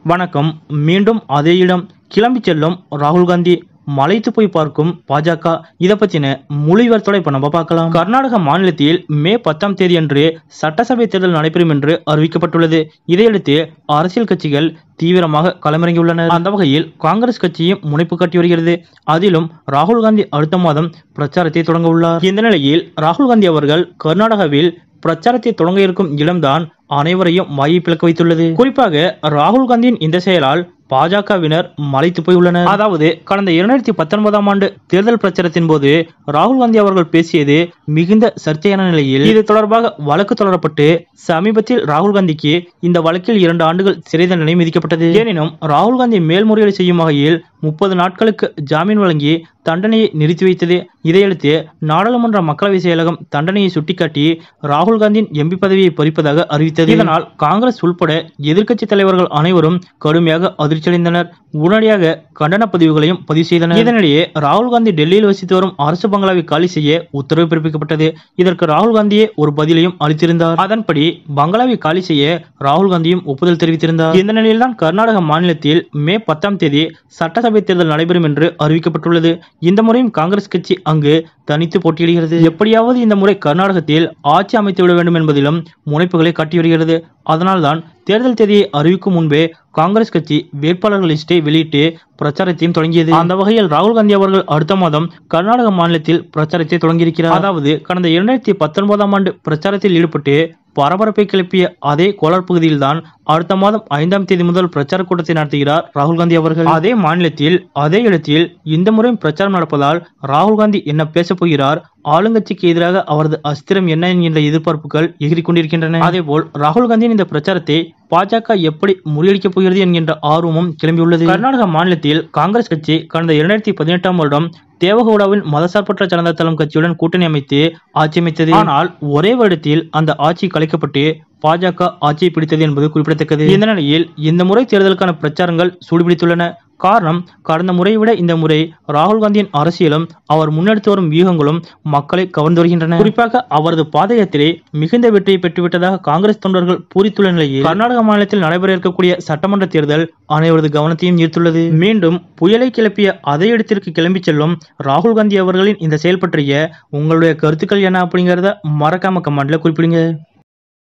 வணக்கம் மீண்டும் அதே இடம் கிளம்பி செல்லும் ராகுல் காந்தி மலைத்து போய் பார்க்கும் பாஜக இதை பத்தின முழு விவரத்தோட இப்ப நம்ம பார்க்கலாம் கர்நாடக மாநிலத்தில் மே பத்தாம் தேதி அன்று சட்டசபை தேர்தல் நடைபெறும் என்று அறிவிக்கப்பட்டுள்ளது இதையடுத்து அரசியல் கட்சிகள் தீவிரமாக களமிறங்கியுள்ளனர் அந்த வகையில் காங்கிரஸ் கட்சியும் முனைப்பு காட்டி வருகிறது அதிலும் ராகுல் காந்தி அடுத்த மாதம் பிரச்சாரத்தை தொடங்க உள்ளார் இந்த நிலையில் ராகுல் காந்தி அவர்கள் கர்நாடகாவில் பிரச்சாரத்தை தொடங்க இருக்கும் இடம்தான் அனைவரையும் வாயை பிளக்க வைத்துள்ளது குறிப்பாக ராகுல் காந்தியின் இந்த செயலால் பாஜகவினர் மலைத்து போய் உள்ளனர் அதாவது கடந்த இரண்டாயிரத்தி பத்தொன்பதாம் ஆண்டு தேர்தல் பிரச்சாரத்தின் போது ராகுல் காந்தி அவர்கள் பேசியது மிகுந்த சர்ச்சையான நிலையில் இது தொடர்பாக வழக்கு தொடரப்பட்டு சமீபத்தில் ராகுல் காந்திக்கு இந்த வழக்கில் இரண்டு ஆண்டுகள் சிறை தண்டனை விதிக்கப்பட்டது எனினும் ராகுல் காந்தி மேல்முறையீடு செய்யும் வகையில் முப்பது நாட்களுக்கு ஜாமீன் வழங்கி தண்டனையை நிறுத்தி வைத்தது இதையடுத்து நாடாளுமன்ற மக்களவை செயலகம் தண்டனையை சுட்டிக்காட்டி ராகுல் காந்தியின் எம்பி பதவியை பறிப்பதாக அறிவித்தது இதனால் காங்கிரஸ் உள்பட எதிர்க்கட்சி தலைவர்கள் அனைவரும் கடுமையாக அதிர்ச்சியடைந்தனர் உடனடியாக கண்டன பதிவுகளையும் பதிவு செய்தனர் இதனிடையே ராகுல் காந்தி டெல்லியில் வசித்து வரும் அரசு பங்களாவை காலி செய்ய உத்தரவு பிறப்பிக்கப்பட்டது இதற்கு ராகுல் காந்தியே ஒரு பதிலையும் அளித்திருந்தார் அதன்படி பங்களாவை காலி செய்ய ராகுல் காந்தியும் ஒப்புதல் தெரிவித்திருந்தார் இந்த நிலையில்தான் கர்நாடக மாநிலத்தில் மே பத்தாம் தேதி சட்டசபை தேர்தல் நடைபெறும் என்று அறிவிக்கப்பட்டுள்ளது இந்த முறையும் காங்கிரஸ் கட்சி அங்கு தனித்து போட்டியிடுகிறது எப்படியாவது இந்த முறை கர்நாடகத்தில் ஆட்சி அமைத்து விட வேண்டும் என்பதிலும் முனைப்புகளை காட்டி வருகிறது அதனால்தான் தேர்தல் தேதியை அறிவிக்கும் முன்பே காங்கிரஸ் கட்சி வேட்பாளர்கள் லிஸ்டை வெளியிட்டு பிரச்சாரத்தையும் தொடங்கியது அந்த வகையில் ராகுல் காந்தி அவர்கள் அடுத்த மாதம் கர்நாடக மாநிலத்தில் பிரச்சாரத்தை தொடங்கியிருக்கிறார் அதாவது கடந்த இரண்டாயிரத்தி பத்தொன்பதாம் ஆண்டு பிரச்சாரத்தில் ஈடுபட்டு பரபரப்பை கிளப்பிய அதே கோலார் பகுதியில்தான் அடுத்த மாதம் ஐந்தாம் தேதி முதல் பிரச்சார கூட்டத்தை நடத்துகிறார் ராகுல் காந்தி அவர்கள் அதே மாநிலத்தில் அதே இடத்தில் இந்த முறையும் பிரச்சாரம் நடப்பதால் ராகுல் காந்தி என்ன பேசப் போகிறார் ஆளுங்கட்சிக்கு எதிராக அவரது அஸ்திரம் என்ன என்கின்ற எதிர்பார்ப்புகள் எகிரிக் கொண்டிருக்கின்றன அதேபோல் ராகுல் காந்தியின் இந்த பிரச்சாரத்தை பாஜக எப்படி முறியடிக்கப் போகிறது என்கின்ற ஆர்வமும் கிளம்பியுள்ளது கர்நாடக மாநிலத்தில் காங்கிரஸ் கட்சி கடந்த இரண்டாயிரத்தி பதினெட்டாம் வருடம் தேவகவுடாவின் மதசார்பற்ற ஜனதா தளம் கட்சியுடன் கூட்டணி அமைத்து ஆட்சி அமைத்தது ஆனால் ஒரே வருடத்தில் அந்த ஆட்சி கலைக்கப்பட்டு பாஜக ஆட்சியை பிடித்தது என்பது குறிப்பிடத்தக்கது இந்த நிலையில் இந்த முறை தேர்தலுக்கான பிரச்சாரங்கள் சூடுபிடித்துள்ளன காரணம் கடந்த முறையை விட இந்த முறை ராகுல் காந்தியின் அரசியலும் அவர் முன்னெடுத்து வரும் வியூகங்களும் மக்களை கவர்ந்து வருகின்றன குறிப்பாக அவரது பாத யாத்திரை மிகுந்த வெற்றியை பெற்றுவிட்டதாக காங்கிரஸ் தொண்டர்கள் பூரித்துள்ள நிலையில் கர்நாடக மாநிலத்தில் நடைபெற இருக்கக்கூடிய சட்டமன்ற தேர்தல் அனைவரது கவனத்தையும் ஈர்த்துள்ளது மீண்டும் புயலை கிளப்பிய அதே இடத்திற்கு கிளம்பி செல்லும் ராகுல் காந்தி அவர்களின் இந்த செயல் பற்றிய உங்களுடைய கருத்துக்கள் என்ன அப்படிங்கறத மறக்காம கமெண்ட்ல குறிப்பிடுங்க